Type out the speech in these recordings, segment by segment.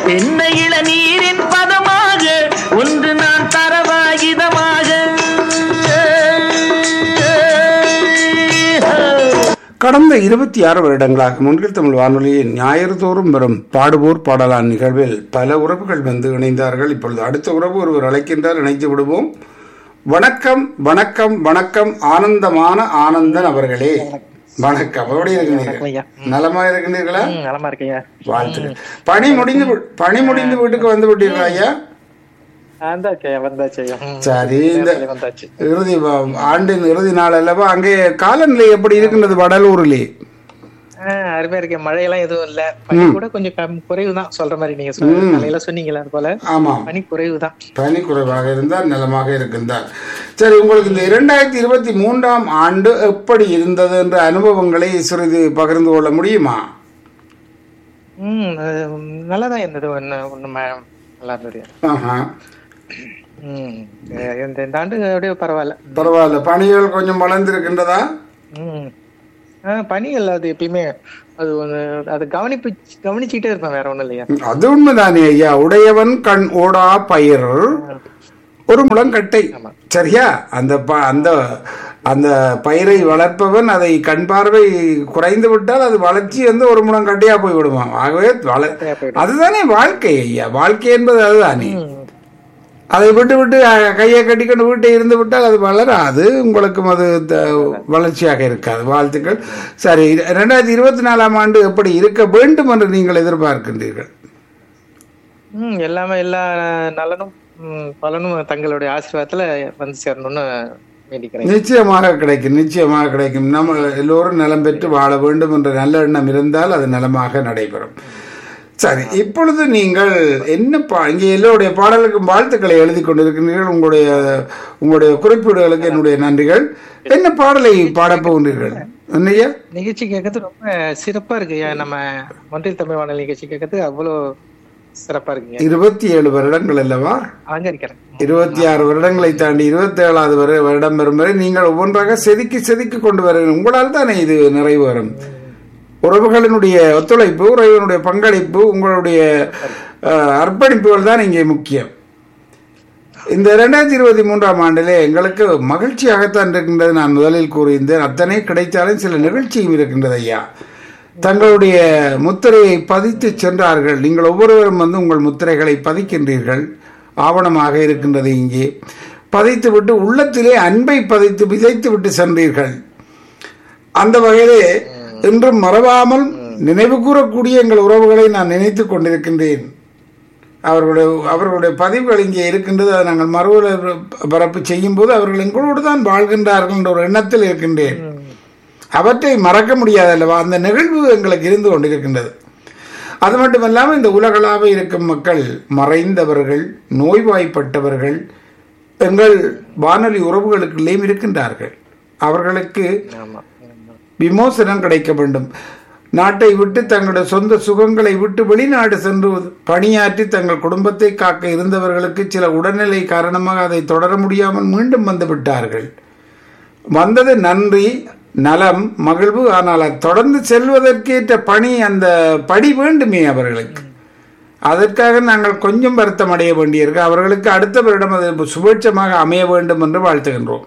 என்ன இளநீரின் பதமாக ஒன்று நான் தரவாகிதமாக கடந்த இருபத்தி ஆறு வருடங்களாக முன்கில் தமிழ் வானொலியின் ஞாயிறு தோறும் வரும் பாடுவோர் பாடலான் நிகழ்வில் பல உறவுகள் வந்து இணைந்தார்கள் இப்பொழுது அடுத்த உறவு ஒருவர் அழைக்கின்றார் இணைத்து விடுவோம் வணக்கம் வணக்கம் வணக்கம் ஆனந்தமான ஆனந்தன் அவர்களே வணக்கம் எப்படி ஐயா. இருக்கின்றீர்கள் நலமா இருக்கின்றீர்களா ம், நலமா இருக்கீங்க வாழ்த்துக்கள் பணி முடிந்து வி- பணி முடிந்து வீட்டுக்கு வந்து விட்டீர்களா ஐயா வந்தாச்சு ஐயா, வந்தாச்சு ஐயா. ம், சரி இந்த நேரத்துல வந்தாச்சு இறுதி வ- ஆண்டின் இறுதி நாள் அல்லவா அங்கே காலநிலை எப்படி இருக்கின்றது வடலூரிலே ஆ, அருமையா இருக்கு மழையெல்லாம் எதுவும் இல்ல பனி கூட கொஞ்சம் கம் குறைவு தான் சொல்ற மாதிரி நீங்க சொன்ன காலையில சொன்னீங்களா அது போல ஆமாம் பனி குறைவு தான் பனி குறைவாக இருந்தால் நலமாக இருக்கின்றார் சரி உங்களுக்கு இந்த இரண்டாயிரத்தி இருபத்தி மூன்றாம் ஆண்டு எப்படி இருந்தது என்ற அனுபவங்களை சிறிது பகிர்ந்து கொள்ள முடியுமா ம் அது நல்லாதான் இருந்தது ஒண்ணு ஒண்ணு ம- நல்லா இருந்தது ஆஹா. ம் இந்த இந்த ஆண்டு அப்படியே பரவாயில்ல பரவாயில்ல பணிகள் கொஞ்சம் வளர்ந்திருக்கின்றதா ம் ஆ, பனிகள் அது எப்பயுமே அது ஒண்ணு அது கவனிப்பு கவனிச்சுக்கிட்டே இருப்பேன் வேற ஒண்ணும் இல்லையா அது உண்மைதானே ஐயா உடையவன் கண் ஓடா பயிர் ஒரு முழங்கட்டை சரியா அந்த ப- அந்த அந்த பயிரை வளர்ப்பவன் அதை கண் பார்வை குறைந்து விட்டால் அது வளர்ச்சி வந்து ஒரு முழங்கட்டையா போய் விடுவான் ஆகவே வள அதுதானே வாழ்க்கை ஐயா வாழ்க்கை என்பது அதுதானே அதை விட்டு விட்டு அஹ், கையை கட்டிக்கொண்டு வீட்டை இருந்து விட்டால் அது வளராது உங்களுக்கும் அது த- வளர்ச்சியாக இருக்காது வாழ்த்துக்கள் சரி ரெண்டாயிரத்தி இருபத்தி நாலாம் ஆண்டு எப்படி இருக்க வேண்டும் என்று நீங்கள் எதிர்பார்க்கின்றீர்கள் ம் எல்லாமே எல்லா நலனும் ம், பலனும் தங்களுடைய ஆசீர்வாதத்துல வந்து சேரணும்னு வேண்டிக்கிறேன் நிச்சயமாக கிடைக்கும் நிச்சயமாக கிடைக்கும் நம்ம எல்லோரும் நலம் பெற்று வாழ வேண்டும் என்ற நல்ல எண்ணம் இருந்தால் அது நலமாக நடைபெறும் சரி இப்பொழுது நீங்கள் என்ன பா இங்கே எல்லோருடைய பாடலுக்கும் வாழ்த்துக்களை எழுதி கொண்டிருக்கிறீர்கள் உங்களுடைய உங்களுடைய குறிப்பீடுகளுக்கு என்னுடைய நன்றிகள் என்ன பாடலை பாடப் போகின்றீர்கள் என்னையா நிகழ்ச்சி கேட்கறது ரொம்ப சிறப்பா இருக்கு ஐயா. நம்ம மொன்றில் தமிழ் வானொலி நிகழ்ச்சி கேட்கறது அவ்வளோ சிறப்பா இருக்குங்க இருபத்தி ஏழு வருடங்கள் அல்லவா அலங்கரிக்கிறேன் இருபத்தி ஆறு வருடங்களை தாண்டி இருபத்தி ஏழாவது வரை வருடம் வரும் வரை நீங்கள் ஒவ்வொன்றாக செதுக்கி செதுக்கி கொண்டு வர உங்களால் தானே இது நிறைவேறும் உறவுகளினுடைய ஒத்துழைப்பு உறவினுடைய பங்களிப்பு உங்களுடைய அஹ், அர்ப்பணிப்புகள் தான் இங்கே முக்கியம் இந்த இரண்டாயிரத்தி இருபத்தி மூன்றாம் ஆண்டிலே எங்களுக்கு மகிழ்ச்சியாகத்தான் இருக்கின்றது நான் முதலில் கூறியிருந்தேன் அத்தனை கிடைத்தாலும் சில நிகழ்ச்சியும் இருக்கின்றது ஐயா தங்களுடைய முத்திரையை பதித்து சென்றார்கள் நீங்கள் ஒவ்வொருவரும் வந்து உங்கள் முத்திரைகளை பதிக்கின்றீர்கள் ஆவணமாக இருக்கின்றது இங்கே பதித்து விட்டு உள்ளத்திலே அன்பை பதித்து விதைத்து விட்டு சென்றீர்கள் அந்த வகையிலே இன்றும் மறவாமல் நினைவு கூறக்கூடிய எங்கள் உறவுகளை நான் நினைத்துக் கொண்டிருக்கின்றேன் அவர்களுடைய அவர்களுடைய பதிவுகள் இங்கே இருக்கின்றது அதை நாங்கள் மறுவல பரப்பு செய்யும் போது அவர்கள் எங்களோடு தான் வாழ்கின்றார்கள் என்ற ஒரு எண்ணத்தில் இருக்கின்றேன் அவற்றை மறக்க முடியாது அல்லவா அந்த நிகழ்வு எங்களுக்கு இருந்து கொண்டிருக்கின்றது அது மட்டுமல்லாமல் இந்த உலகளாக இருக்கும் மக்கள் மறைந்தவர்கள் நோய்வாய்ப்பட்டவர்கள் எங்கள் வானொலி உறவுகளுக்குள்ளேயும் இருக்கின்றார்கள் அவர்களுக்கு ஆமா விமோசனம் கிடைக்க வேண்டும் நாட்டை விட்டு தங்களுடைய சொந்த சுகங்களை விட்டு வெளிநாடு சென்று பணியாற்றி தங்கள் குடும்பத்தை காக்க இருந்தவர்களுக்கு சில உடல்நிலை காரணமாக அதை தொடர முடியாமல் மீண்டும் வந்து விட்டார்கள் வந்தது நன்றி நலம் மகிழ்வு ஆனால் அது தொடர்ந்து செல்வதற்கேற்ற பணி அந்த படி வேண்டுமே அவர்களுக்கு அதற்காக நாங்கள் கொஞ்சம் வருத்தம் அடைய வேண்டியிருக்கு அவர்களுக்கு அடுத்த வருடம் அது சுபேட்சமாக அமைய வேண்டும் என்று வாழ்த்துகின்றோம்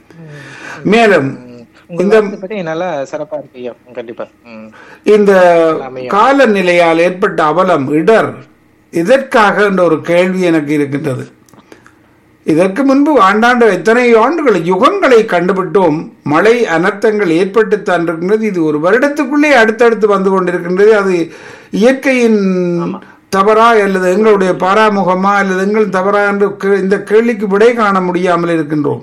மேலும் உங்க பத்தி நல்லா சிறப்பா இருக்கு ஐயா கண்டிப்பா ம். இந்த காலநிலையால் ஏற்பட்ட அவலம் இடர் இதற்காக என்ற ஒரு கேள்வி எனக்கு இருக்கின்றது இதற்கு முன்பு ஆண்டாண்டு எத்தனை ஆண்டுகள் யுகங்களை கண்டுபிட்டோம் மழை அனர்த்தங்கள் ஏற்பட்டுத்தான் இருக்கின்றது இது ஒரு வருடத்துக்குள்ளே அடுத்தடுத்து வந்து கொண்டிருக்கின்றது அது இயற்கையின் தவறா அல்லது எங்களுடைய பாராமுகமா அல்லது எங்கள் தவறா என்று கே- இந்த கேள்விக்கு விடை காண முடியாமல் இருக்கின்றோம்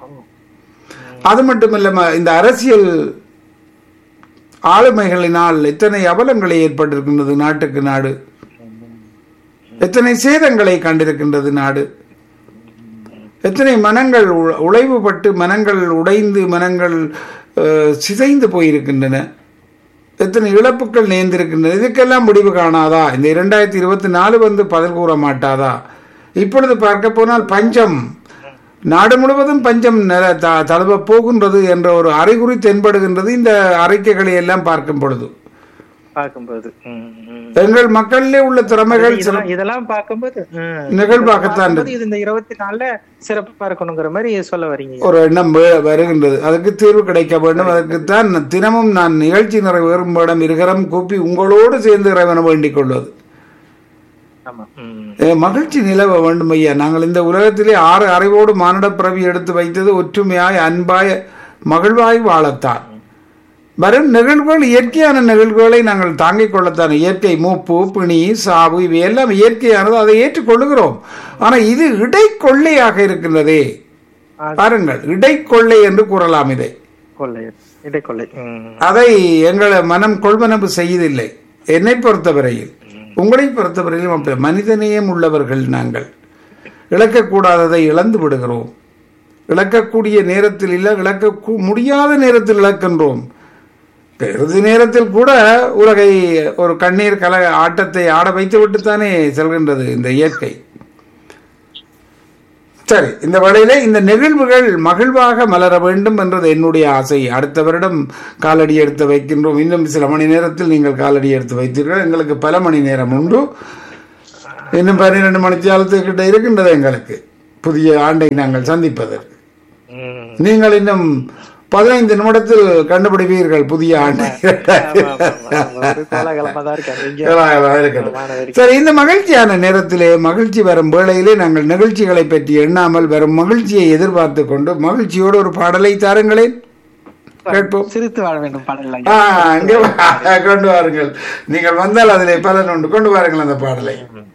அது மட்டுமல்ல இந்த அரசியல் ஆளுமைகளினால் எத்தனை அவலங்களை ஏற்பட்டிருக்கின்றது நாட்டுக்கு நாடு எத்தனை சேதங்களை கண்டிருக்கின்றது நாடு எத்தனை மனங்கள் உ- உழைவுபட்டு மனங்கள் உடைந்து மனங்கள் அஹ், சிதைந்து போயிருக்கின்றன எத்தனை இழப்புகள் நேர்ந்திருக்கின்றன இதுக்கெல்லாம் முடிவு காணாதா இந்த இரண்டாயிரத்தி இருபத்தி நாலு வந்து பதில் கூற மாட்டாதா இப்பொழுது பார்க்க போனால் பஞ்சம் நாடு முழுவதும் பஞ்சம் நில- த- தழுவ போகின்றது என்ற ஒரு அறிகுறி தென்படுகின்றது இந்த அறிக்கைகளை எல்லாம் பார்க்கும் பொழுது பார்க்கும்போது ம், ம். எங்கள் மக்களிலே உள்ள திறமைகள் சிற- இதெல்லாம் இதெல்லாம் பார்க்கும்போது ம். நிகழ்வாகத்தான் பார்க்கும்போது இது இந்த இருபத்தி நாலுல சிறப்பா இருக்கணுங்கிற மாதிரி சொல்ல வரீங்க ஒரு எண்ணம் வே- வருகின்றது அதுக்கு தீர்வு கிடைக்க வேண்டும் அதற்குத்தான் தினமும் நான் நிகழ்ச்சி நிறைவேறும் இடம் இருக்கிறம் கூப்பி உங்களோடு சேர்ந்து இறைவனை வேண்டிக் கொள்வது ஆமா ம். அஹ் மகிழ்ச்சி நிலவ வேண்டும் ஐயா நாங்கள் இந்த உலகத்திலே ஆறு அறிவோடு மானிட பிறவி எடுத்து வைத்தது ஒற்றுமையாய் அன்பாய் மகிழ்வாய் வாழத்தான் வரும் நிகழ்வுகள் இயற்கையான நிகழ்வுகளை நாங்கள் தாங்கிக் கொள்ளத்தான் இயற்கை மூப்பு பிணி சாவு இவை எல்லாம் இயற்கையானது அதை ஏற்றுக்கொள்ளுகிறோம் ஆனால் இது இடைக்கொள்ளையாக இருக்கின்றதே பாருங்கள் இடைக்கொள்ளை என்று கூறலாம் இதை கொள்ளை இடைக்கொள்ளை ம். அதை எங்களை மனம் கொள்வனவு செய்யதில்லை என்னை பொறுத்தவரையில் உங்களை பொறுத்தவரையிலும் அப்படி மனிதநேயம் உள்ளவர்கள் நாங்கள் இழக்கக்கூடாததை இழந்து விடுகிறோம் இழக்கக்கூடிய நேரத்தில் இல்லை இழக்க கூ- முடியாத நேரத்தில் இழக்கின்றோம் இறுதி நேரத்தில் கூட உலகை ஒரு கண்ணீர் கல ஆட்டத்தை ஆட வைத்து விட்டுத்தானே செல்கின்றது இந்த இயற்கை சரி இந்த வேளையிலே இந்த நிகழ்வுகள் மகிழ்வாக மலர வேண்டும் என்றது என்னுடைய ஆசை அடுத்த வருடம் காலடி எடுத்து வைக்கின்றோம் இன்னும் சில மணி நேரத்தில் நீங்கள் காலடி எடுத்து வைத்தீர்கள் எங்களுக்கு பல மணி நேரம் உண்டு இன்னும் பன்னிரண்டு மணி காலத்துக்கிட்ட இருக்கின்றது எங்களுக்கு புதிய ஆண்டை நாங்கள் சந்திப்பதற்கு ம். நீங்கள் இன்னும் பதினைந்து நிமிடத்தில் கண்டுபிடிப்பீர்கள் புதிய ஆண்டை ஆமா, ஆமா, ஆமா. ஒரு கோலாகலமா தான் இருக்காங்க இங்க இருக்கட்டும். மாணவர்கள். சரி இந்த மகிழ்ச்சியான நேரத்திலே மகிழ்ச்சி வரும் வேளையிலே நாங்கள் நிகழ்ச்சிகளை பற்றி எண்ணாமல் வரும் மகிழ்ச்சியை எதிர்பார்த்து கொண்டு மகிழ்ச்சியோடு ஒரு பாடலை தாருங்களேன் கேட்போம் சிரித்து வாழ வேண்டும் பாடலாம் ஆ, அங்கே வா- கொண்டு வாருங்கள் நீங்கள் வந்தால் அதிலே பலன் உண்டு கொண்டு வாருங்கள் அந்த பாடலை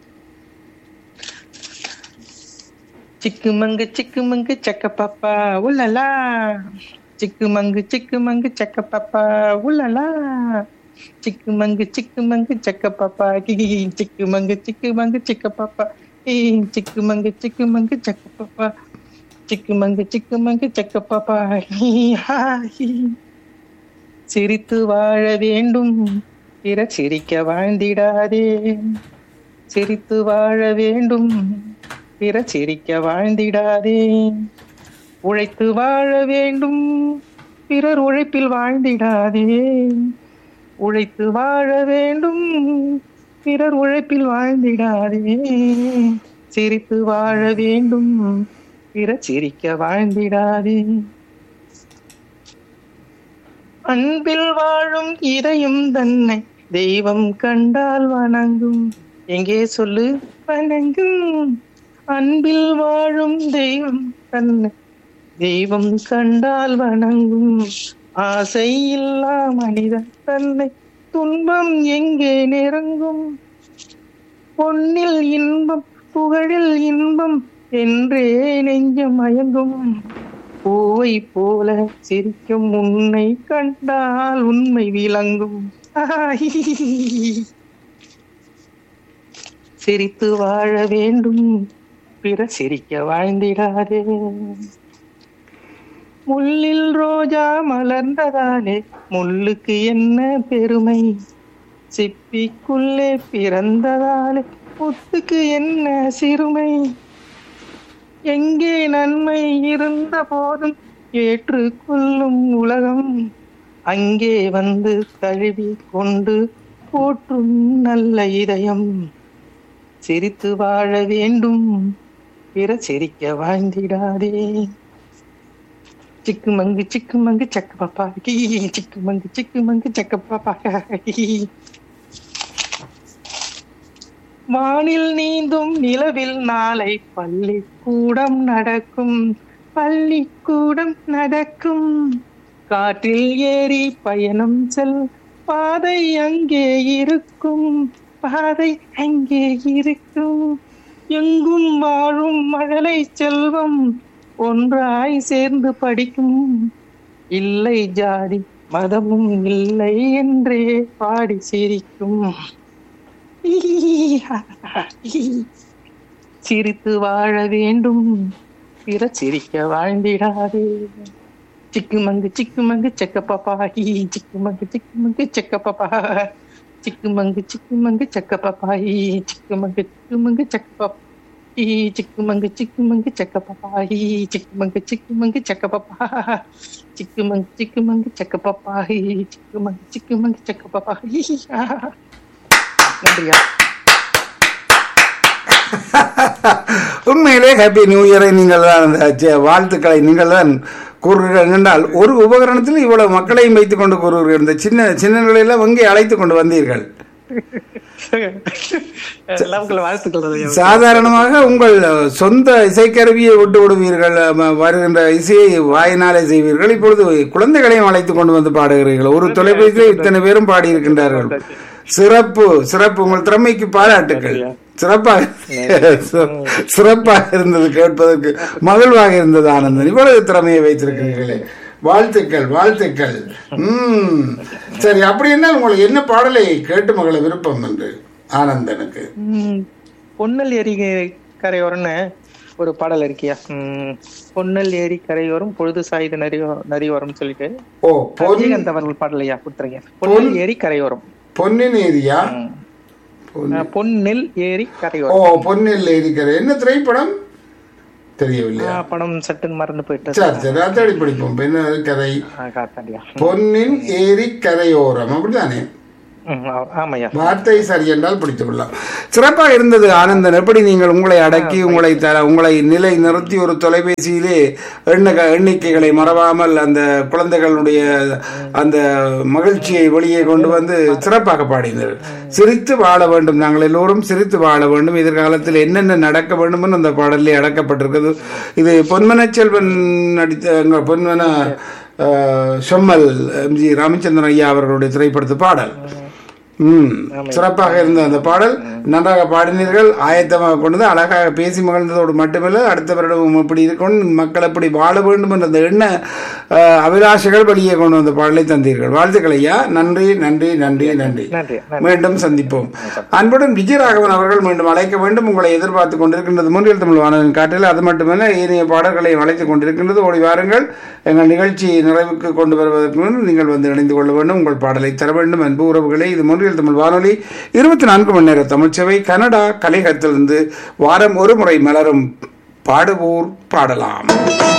சிக்கு மங்கு சிக்கு மங்கு சக்க பாப்பா உள்ளலா சிக்கு மங்கு சிக்கு மங்கு சக்க பாப்பா உள்ளலா சிக்கு மங்கு சிக்கு மங்கு சக்க பாப்பா கிகி சிக்கு மங்கு சிக்கு மங்கு சிக்க பாப்பா ஈ, சிக்கு மங்கு சிக்கு மங்கு சக்க பாப்பா சிக்கு மங்கு சிக்கு மங்கு சக்க பாப்பா ஹீ, ஹா, ஹீ. சிரித்து வாழ வேண்டும் பிற சிரிக்க வாழ்ந்திடாதே சிரித்து வாழ வேண்டும் பிற சிரிக்க வாழ்ந்திடாதே உழைத்து வாழ வேண்டும் பிறர் உழைப்பில் வாழ்ந்திடாதே உழைத்து வாழ வேண்டும் பிறர் உழைப்பில் வாழ்ந்திடாதே சிரித்து வாழ வேண்டும் பிற சிரிக்க வாழ்ந்திடாதே அன்பில் வாழும் இதயம் தன்னை தெய்வம் கண்டால் வணங்கும் எங்கே சொல்லு வணங்கும் அன்பில் வாழும் தெய்வம் தன்னை தெய்வம் கண்டால் வணங்கும் ஆசை இல்லா மனிதன் தன்னை துன்பம் எங்கே நெருங்கும் பொன்னில் இன்பம் புகழில் இன்பம் என்றே நெஞ்சம் மயங்கும் பூவை போல சிரிக்கும் உன்னை கண்டால் உண்மை விளங்கும் ஆஹி. சிரித்து வாழ வேண்டும் பிற சிரிக்க வாழ்ந்திடாதே முள்ளில் ரோஜா மலர்ந்ததாலே முள்ளுக்கு என்ன பெருமை சிப்பிக்குள்ளே பிறந்ததாலே முத்துக்கு என்ன சிறுமை எங்கே நன்மை இருந்த போதும் ஏற்றுக்கொள்ளும் உலகம் அங்கே வந்து தழுவி கொண்டு போற்றும் நல்ல இதயம் சிரித்து வாழ வேண்டும் பிற சிரிக்க வாழ்ந்திடாதே சிக்கு மங்கு சிக்கு மங்கு சக்க பாப்பா கீ, சிக்கு மங்கு சிக்கு மங்கு சக்க பாப்பா கீ. வானில் நீந்தும் நிலவில் நாளை பள்ளிக்கூடம் நடக்கும் பள்ளிக்கூடம் நடக்கும் காற்றில் ஏறி பயணம் செல் பாதை அங்கே இருக்கும் பாதை அங்கே இருக்கும் எங்கும் வாழும் மழலை செல்வம் ஒன்றாய் சேர்ந்து படிக்கும் இல்லை ஜாதி மதமும் இல்லை என்றே பாடி சிரிக்கும் சிரித்து வாழ வேண்டும் பிற சிரிக்க வாழ்ந்திடாதே சிக்கு மங்கு சிக்கு மங்கு செக்க பாப்பா ஹீ, சிக்கு மங்கு சிக்கு மங்கு செக்க பாப்பா சிக்கு மங்கு சிக்கு மங்கு செக்க பாப்பா ஹீ, சிக்கு மங்கு சிக்கு மங்கு செக்க பாப்பா ஹீ சிக்கு மங்கு சிக்கு மங்கு சக்க பாப்பா ஹீ சிக்கு மங்கு சிக்கு மங்கு சக்க பாப்பா சிக்கு மங்கு சிக்கு மங்கு சக்க பாப்பா ஹீ சிக்கு மங்கு சிக்கு மங்கு சக்க பாப்பா ஹீ ஆ. நன்றியா உண்மையிலே ஹாப்பி நியூ இயரை நீங்கள் தான் அந்த சே- வாழ்த்துக்களை நீங்கள் தான் கூறுகிறீர்கள் என்றால் ஒரு உபகரணத்தில் இவ்வளவு மக்களையும் வைத்துக் கொண்டு கூறுகிறீர்கள் இந்த சின்ன சின்னங்களை எல்லாம் வங்கி அழைத்துக் கொண்டு வந்தீர்கள் எல்லாம் உங்களை வாழ்த்துக்கள் ஐயா. சாதாரணமாக உங்கள் சொந்த இசைக்கருவியை விட்டு விடுவீர்கள் ம- வருகின்ற இசையை வாயினாலே செய்வீர்கள் இப்பொழுது குழந்தைகளையும் அழைத்துக் கொண்டு வந்து பாடுகிறீர்கள் ஒரு தொலைபேசியில் இத்தனை பேரும் பாடியிருக்கின்றார்கள் சிறப்பு சிறப்பு உங்கள் திறமைக்கு பாராட்டுக்கள் சிறப்பாக சிறப்பாக இருந்தது கேட்பதற்கு மகிழ்வாக இருந்தது ஆனந்தன் இவ்வளவு திறமையை வைத்திருக்கிறீர்களே வாழ்த்துக்கள் வாழ்த்துக்கள் உம் சரி அப்படி என்ன உங்களுக்கு என்ன பாடலை கேட்டு மகள விருப்பம் என்று ஆனந்தனுக்கு ம், பொன்னல் ஏரி கரையோரம்னு ஒரு பாடல் இருக்கியா ம், பொன்னல் ஏரி கரையோரம் பொழுது சாயுது நரி நரியோரம் சொல்லிட்டு ஓ பொன் ரஜினிகாந்த் அவர்கள் பாடலையா கொடுத்துருங்க பொன்னல் ஏரி கரையோரம் பொன்னின் ஏரியா ம். பொன்- அஹ், பொன்னெல் ஏரி ஓ கரையோரம் பொன்னில் இருக்கிற என்ன திரைப்படம் தெரியவில்லையா ஆ, படம் சட்டுன்னு மறந்து போயிட்டு சரி சரி அத்தாடி படிப்போம் இப்ப என்ன கதை காத்தாண்டியா பொன்னின் ஏரி கரையோரம் அப்படிதானே ம், ஆ- ஆமாய்யா வார்த்தை சரி என்றால் பிடித்துக் கொள்ளலாம் சிறப்பாக இருந்தது ஆனந்தன் எப்படி நீங்கள் உங்களை அடக்கி உங்களை தர உங்களை நிலை நிறுத்தி ஒரு தொலைபேசியிலே எண்ண எண்ணிக்கைகளை மறவாமல் அந்த குழந்தைகளுடைய அந்த மகிழ்ச்சியை வெளியே கொண்டு வந்து சிறப்பாக பாடினர் சிரித்து வாழ வேண்டும் நாங்கள் எல்லோரும் சிரித்து வாழ வேண்டும் எதிர்காலத்தில் என்னென்ன நடக்க வேண்டும் என்று அந்த பாடலில் அடக்கப்பட்டிருக்கிறது இது பொன்மன செல்வன் நடித்த எங்க பொன்மன அஹ், செம்மல் எம்ஜி ராமச்சந்திரன் ஐயா அவர்களுடைய திரைப்படத்து பாடல் ம் சிறப்பாக இருந்த அந்த பாடல் நன்றாக பாடினீர்கள் ஆயத்தமாக கொண்டது அழகாக பேசி மகிழ்ந்ததோடு மட்டுமல்ல அடுத்த வருடம் இப்படி இருக்கணும் மக்கள் எப்படி வாழ வேண்டும் என்ற அந்த எண்ண அஹ், அபிலாஷைகள் வெளியே கொண்டு வந்த பாடலை தந்தீர்கள் வாழ்த்துக்கள் ஐயா நன்றி நன்றி நன்றி நன்றி நன்றி மீண்டும் சந்திப்போம் அன்புடன் விஜயராகவன் அவர்கள் மீண்டும் அழைக்க வேண்டும் உங்களை எதிர்பார்த்து கொண்டிருக்கின்றது மூன்றில் தமிழ் வானொலியின் காட்டில் அது மட்டுமல்ல ஏனைய பாடல்களை அழைத்துக் கொண்டிருக்கின்றது ஓடி வாருங்கள் எங்கள் நிகழ்ச்சி நிறைவுக்கு கொண்டு வருவதற்கு முன் நீங்கள் வந்து இணைந்து கொள்ள வேண்டும் உங்கள் பாடலை தர வேண்டும் அன்பு உறவுகளே இது மூன்றில் தமிழ் வானொலி இருபத்தி நான்கு மணி நேர தமிழ்ச்சவை கனடா கலையகத்திலிருந்து வாரம் ஒரு முறை மலரும் பாடுவோர் பாடலாம்